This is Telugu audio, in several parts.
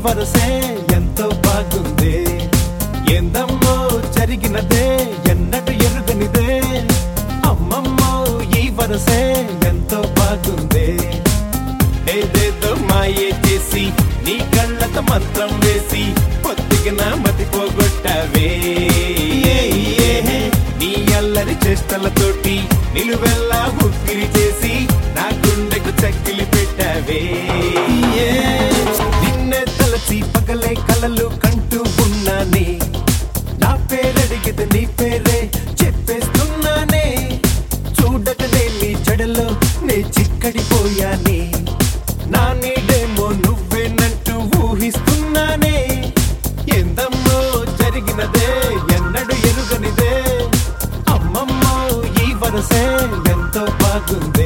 వరసే ఎంతో బాగుంది ఎందమ్మో జరిగినదే ఎన్నటు ఎరుగనిదే అమ్మమ్మో ఈ వరసే ఎంతో బాగుంది ఏదేదో మాయే చేసి నీ కళ్ళతో మంత్రం వేసి పొత్తిగిన మతి పోగొట్టావే ఏ, ఏ, నీ అల్లరి చేష్టలతోటి నిలువెల్లా ఉక్కిరి చేసి నా గుండెకు చక్కిలి పెట్టావే ఏ, నిన్నే తలచి పగలే కలలు కంటూ ఉన్నానే నా పేరడిగితే నీ పేరే చెప్పేస్తున్నానే చూడకనే నీ జడలో నే చిక్కడిపోయానే నా నీడేమో నువ్వేనంటూ ఊహిస్తున్నానే ఎందమ్మో జరిగినదే ఎన్నడు ఎరుగనిదే అమ్మమ్మో ఈ వరసే ఎంతో బాగుందే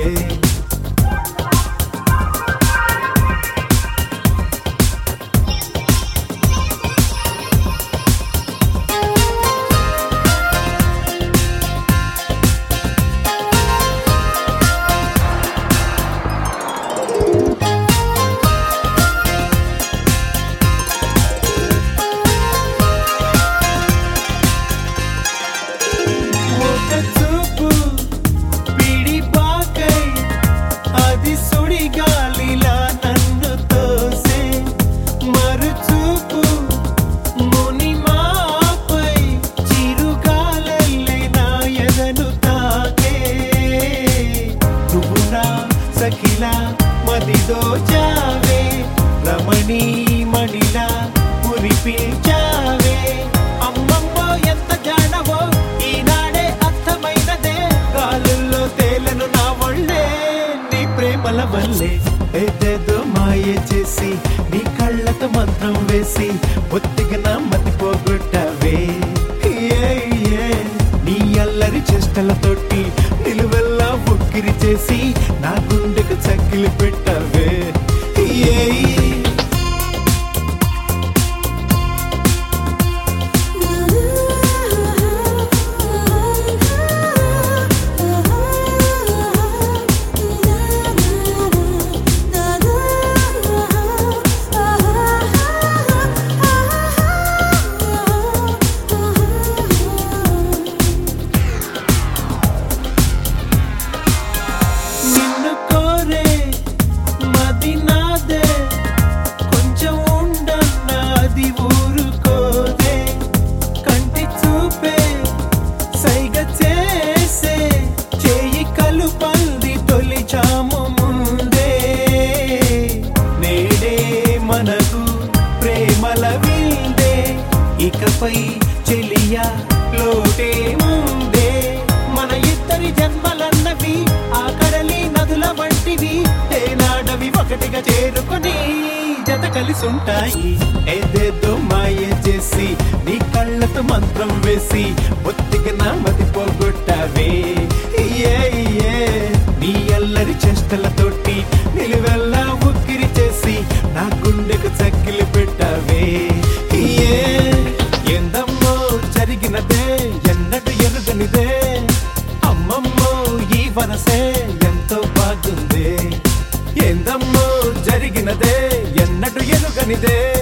ఒక చూపు పిడిపాకై అది సుడిగాలిలా నన్ను తోసే మరు చూపు మునిమాపై చిరుగాలల్లే నా ఎదను తాకే నువ్వు నా సఖిలా మదిదో జావే రమణీ మణిలా మురిపించావే అమ్మమ్మో ఎంత జాడవో ఈనాడే అర్థమైనదే గాలుల్లో తేలను నా ఒళ్ళే నీ ప్రేమల వల్లే ఏదేదో మాయ చేసి నీ కళ్ళతో మంత్రం వేసి ఒత్తిగా నా మతి పోగొట్టావే ఏ, ఏ, నీ అల్లరి చేష్టలతోటి నిలువెల్లా ఉక్కిరి చేసి నా గుండెకు చక్కిలి పెట్టావే ఏ నిన్ను కోరే మది నాదే కొంచెం ఉండన్నది ఊరుకోదే కంటి చూపే సైగ చేసే చేయి కలుపంది తొలిచాము ముందే నేడే మనకు ప్రేమల విందే ఇకపై చెలియా లోటే ముందే మన ఇద్దరి జన్మలన్నవి ఆ కడలి నదుల వంటివి ఏనాడవి ఒకటిగా చేరుకొని జత కలిసి ఉంటాయి ఏదేదో మాయ చేసి నీ కళ్ళతో మంత్రం వేసి ఒత్తిగా నా మతి పోగొట్టావే ఏ, ఏ, నీ అల్లరి చేష్టలతోటి నిలువెల్లా ఉక్కిరి చేసి నా గుండెకు చక్కిలి పెట్టావే ఏ, ఎందమ్మో జరిగినదే ఎన్నడు ఎరుగనిదే అమ్మమ్మో ఈ వరసే ఎంతో బాగుంది ఏందమ్మో జరిగినదే ఎన్నడు ఎరుగనిదే